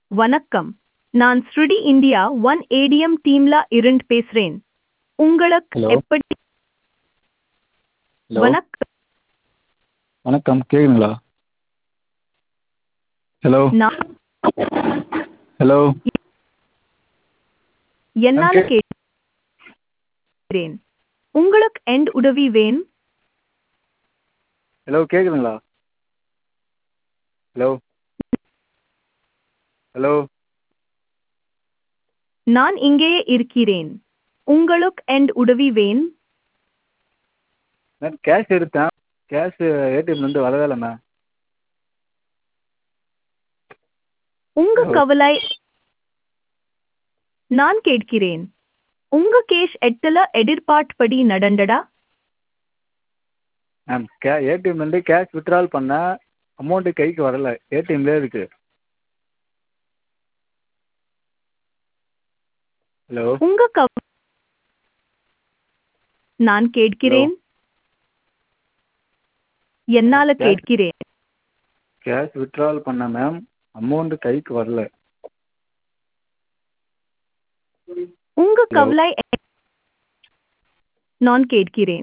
வணக்கம் நான் ஸ்ருடி இந்தியா ஒன் ஏடிஎம் டீம்ல இருந்து பேசுறேன் உங்களுக்கு Hello. எப்படி ஹலோ வணக்கம் வணக்கம் கேட்குதுங்களா ஹலோ நான் ஹலோ என்னால Okay. கேட்கிறேன் உங்களுக்கு எண்ட் உதவி வேணும் ஹலோ கேட்குதுங்களா ஹலோ ஹலோ நான் இங்கேயே இருக்கிறேன் உங்களுக்கு எண்ட் உதவி வேணும் நான் கேஷ் எடுத்தேன் கேஷ் ஏடிஎம்லேருந்து வரவே இல்லை மேம் உங்க Hello. கவலை நான் கேட்கிறேன் உங்க கேஷ் எட்டுல எதிர்பார்ப்படி நடந்தடா மேம் கே ஏடிஎம்லேருந்து கேஷ் வித்ட்ரால் பண்ணேன் அமௌண்ட்டு கைக்கு வரல ஏடிஎம்லேயே இருக்கு ஹலோ உங்க கவ நான் கேட்கிறேன் என்னால Yes. கேட்கிறேன் கேஷ் வித்ட்ரால் பண்ணேன் மேம் அமௌண்ட்டு கைக்கு வரல உங்க Hello. கவலை நான் கேட்கிறேன்